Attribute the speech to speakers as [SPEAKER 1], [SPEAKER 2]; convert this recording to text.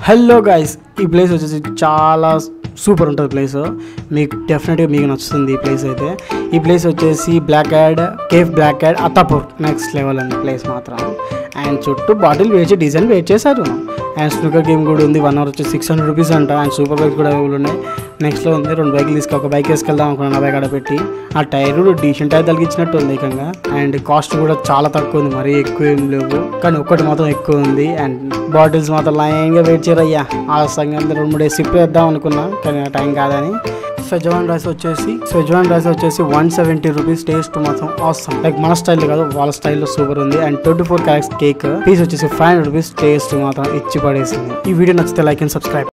[SPEAKER 1] hello guys ఈ place వచ్చేసి చాలా సూపర్ ఉంటుంది ప్లేస్ మీకు డెఫినెట్గా మీకు నచ్చుతుంది ఈ ప్లేస్ అయితే ఈ ప్లేస్ వచ్చేసి Black Add Cafe Black Add Attapur next level అండి ప్లేస్ మాత్రం అండ్ చుట్టూ బాటిల్ వేసి డిజైన్ వెయిట్ చేశారు అండ్ స్నూకర్ గేమ్ కూడా ఉంది వన్ అవర్ వచ్చి సిక్స్ హండ్రెడ్ రూపీస్ అంట అండ్ సూపర్ బైక్స్ కూడా అవైలబుల్ ఉన్నాయి నెక్స్ట్లో ఉంది రెండు బైక్లు తీసుకు ఒక బైక్ వేసుకెళ్దాం అనుకున్నాను నా బైక్ ఆడ పెట్టి ఆ టైర్ డీసెంట్ టైర్ తగిలించినట్టు ఉంది ఏకంగా అండ్ కాస్ట్ కూడా చాలా తక్కువ ఉంది మరీ ఎక్కువ ఏం లేవు కానీ ఒక్కటి మాత్రం ఎక్కువ ఉంది అండ్ బాటిల్స్ మాత్రం లైన్గా వెయిట్ చేయరయ్యా ఆ సంగతి రెండు మూడు సిప్ వేద్దాం అనుకున్నా కానీ ఆ టైం కాదని సెజవాన్ రైస్ వచ్చేసి సెజవాన్ రైస్ వచ్చేసి వన్ సెవెంటీ రూపీస్ టేస్ట్ మాత్రం అవసరం లైక్ మన స్టైల్ కాదు వాళ్ళ స్టైల్లో సూపర్ ఉంది and twenty four carats cake piece వచ్చేసి ఫైవ్ హండ్రెడ్ రూపీస్ టేస్ట్ మాత్రం ఇచ్చి పడేసింది ఈ వీడియో నచ్చితే లైక్ అండ్ సబ్స్క్రైబ్